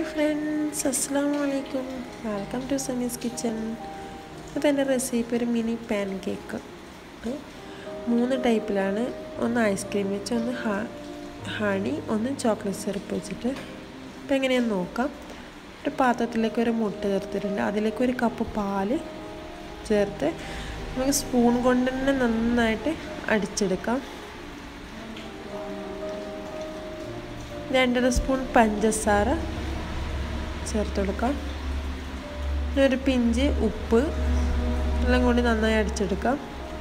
friends അസ്സാം വലൈക്കും welcome to Sami's kitchen ഇതെൻ്റെ റെസിപ്പി ഒരു മിനി പാൻ കേക്ക് മൂന്ന് ടൈപ്പിലാണ് ഒന്ന് ഐസ്ക്രീം വെച്ച് ഒന്ന് ഹണി ഒന്ന് ചോക്ലേറ്റ് സിറപ്പ് വെച്ചിട്ട് അപ്പോൾ എങ്ങനെയാണെന്ന് നോക്കാം ഒരു പാത്രത്തിലേക്ക് ഒരു മുട്ട ചേർത്തിട്ടുണ്ട് അതിലേക്ക് ഒരു കപ്പ് പാല് ചേർത്ത് നമുക്ക് സ്പൂൺ കൊണ്ട് തന്നെ നന്നായിട്ട് അടിച്ചെടുക്കാം രണ്ടര സ്പൂൺ പഞ്ചസാര ചേർത്ത് കൊടുക്കാം ഒരു പിഞ്ച് ഉപ്പ് എല്ലാം കൂടി നന്നായി അടിച്ചെടുക്കാം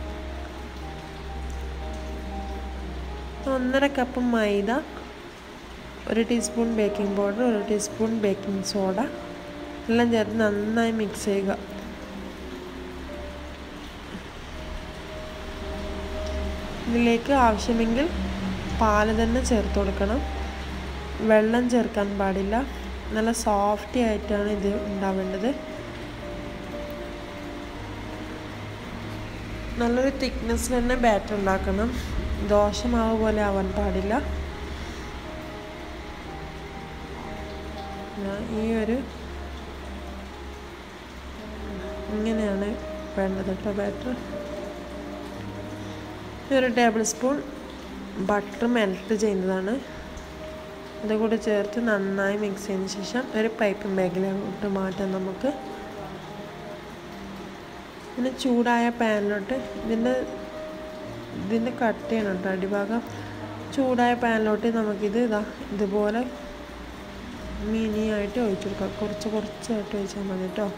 ഒന്നര കപ്പ് മൈദ ഒരു ടീസ്പൂൺ ബേക്കിംഗ് പൗഡർ ഒരു ടീസ്പൂൺ ബേക്കിംഗ് സോഡ എല്ലാം ചേർത്ത് നന്നായി മിക്സ് ചെയ്യുക ഇതിലേക്ക് ആവശ്യമെങ്കിൽ പാല് തന്നെ ചേർത്ത് കൊടുക്കണം വെള്ളം ചേർക്കാൻ പാടില്ല നല്ല സോഫ്റ്റി ആയിട്ടാണ് ഇത് ഉണ്ടാവേണ്ടത് നല്ലൊരു തിക്നെസ്സിൽ തന്നെ ബാറ്റർ ഉണ്ടാക്കണം ദോശമാവ് പോലെ ആവാൻ പാടില്ല ഈ ഒരു ഇങ്ങനെയാണ് വേണ്ടത് കേട്ടോ ബാറ്റർ ഒരു ടേബിൾ സ്പൂൺ ബട്ടർ മെൽറ്റ് ചെയ്യുന്നതാണ് അതുകൂടി ചേർത്ത് നന്നായി മിക്സ് ചെയ്തതിന് ശേഷം ഒരു പൈപ്പ് ബാഗിലോട്ട് മാറ്റാം നമുക്ക് പിന്നെ ചൂടായ പാനിലോട്ട് ഇതിൻ്റെ ഇതിൻ്റെ കട്ട് ചെയ്യണം കേട്ടോ അടിഭാഗം ചൂടായ പാനിലോട്ട് നമുക്കിത് ഇതാ ഇതുപോലെ മിനി ആയിട്ട് ഒഴിച്ചു കൊടുക്കാം കുറച്ച് കുറച്ചായിട്ട് ഒഴിച്ചാൽ മതി കേട്ടോ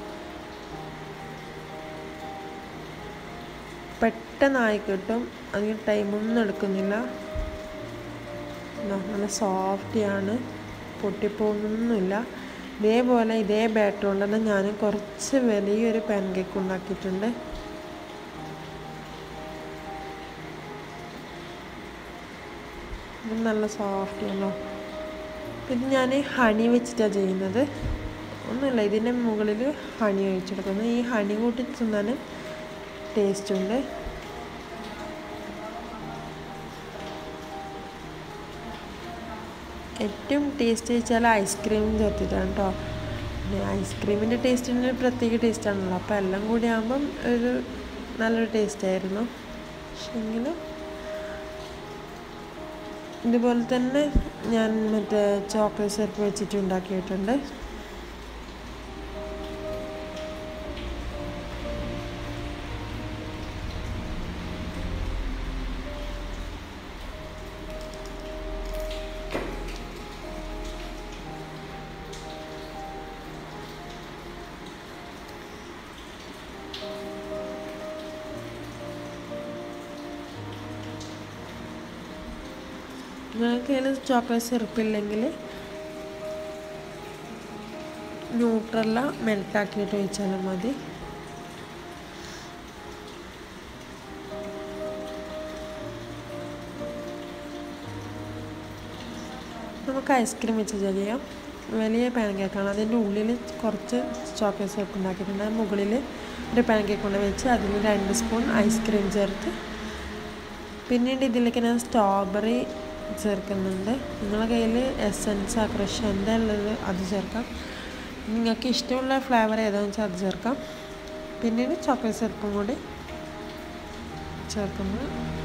പെട്ടെന്നായി കിട്ടും അധികം ടൈമൊന്നും എടുക്കുന്നില്ല നല്ല സോഫ്റ്റിയാണ് പൊട്ടിപ്പോകുന്നൊന്നുമില്ല ഇതേപോലെ ഇതേ ബാറ്റർ കൊണ്ട് തന്നെ ഞാൻ കുറച്ച് വലിയൊരു പാൻ കേക്ക് ഉണ്ടാക്കിയിട്ടുണ്ട് നല്ല സോഫ്റ്റിയാണല്ലോ ഇത് ഞാൻ ഹണി വെച്ചിട്ടാണ് ചെയ്യുന്നത് ഒന്നുമില്ല ഇതിൻ്റെ മുകളിൽ ഹണി ഒഴിച്ചെടുക്കുന്നത് ഈ ഹണി കൂട്ടി തിന്നാൻ ടേസ്റ്റ് ഉണ്ട് ഏറ്റവും ടേസ്റ്റ് വെച്ചാൽ ഐസ്ക്രീം ചേർത്തിട്ടാണ് കേട്ടോ പിന്നെ ഐസ്ക്രീമിൻ്റെ ടേസ്റ്റിന് ഒരു പ്രത്യേക ടേസ്റ്റാണല്ലോ അപ്പോൾ എല്ലാം കൂടി ആകുമ്പം ഒരു നല്ലൊരു ടേസ്റ്റ് ആയിരുന്നു പക്ഷെങ്കിലും ഇതുപോലെ തന്നെ ഞാൻ മറ്റേ ചോക്ലേറ്റ് സിറപ്പ് വെച്ചിട്ട് ഉണ്ടാക്കിയിട്ടുണ്ട് നിങ്ങൾക്ക് അതിൽ ചോക്ലേറ്റ് സിറപ്പ് ഇല്ലെങ്കിൽ ന്യൂട്രല്ല മെൽട്ടാക്കിയിട്ട് ഒഴിച്ചാലും മതി നമുക്ക് ഐസ്ക്രീം വെച്ച് ചെയ്യാം വലിയ പാൻ കേക്കാണ് അതിൻ്റെ ഉള്ളിൽ കുറച്ച് ചോക്ലേറ്റ് സിറപ്പ് ഉണ്ടാക്കിയിട്ടുണ്ട് മുകളിൽ ഒരു പാൻ കേക്ക് കൊണ്ട് വെച്ച് അതിൽ രണ്ട് സ്പൂൺ ഐസ്ക്രീം ചേർത്ത് പിന്നീട് ഇതിലേക്ക് ഞാൻ സ്ട്രോബെറി ചേർക്കുന്നുണ്ട് നിങ്ങളുടെ കയ്യിൽ എസൻസ് ആ ക്രഷ് എന്താ ഉള്ളത് അത് ചേർക്കാം നിങ്ങൾക്ക് ഇഷ്ടമുള്ള ഫ്ലേവർ ഏതാണെന്ന് വെച്ചാൽ അത് ചേർക്കാം പിന്നീട് ചോക്ലേറ്റ് സിറപ്പും കൂടി ചേർക്കുന്നു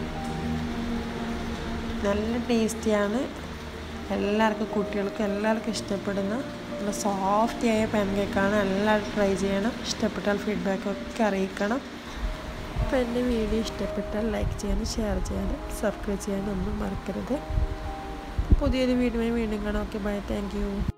നല്ല ടേസ്റ്റിയാണ് എല്ലാവർക്കും കുട്ടികൾക്കും എല്ലാവർക്കും ഇഷ്ടപ്പെടുന്ന നല്ല സോഫ്റ്റിയായ പാൻ കേക്കാണ് എല്ലാവരും ട്രൈ ചെയ്യണം ഇഷ്ടപ്പെട്ടാൽ ഫീഡ്ബാക്കൊക്കെ അറിയിക്കണം അപ്പോൾ എൻ്റെ വീഡിയോ ഇഷ്ടപ്പെട്ടാൽ ലൈക്ക് ചെയ്യാനും ഷെയർ ചെയ്യാനും സബ്സ്ക്രൈബ് ചെയ്യാനും ഒന്നും മറക്കരുത് പുതിയൊരു വീഡിയോ വീണ്ടും കാണാം ഓക്കെ ബൈ താങ്ക്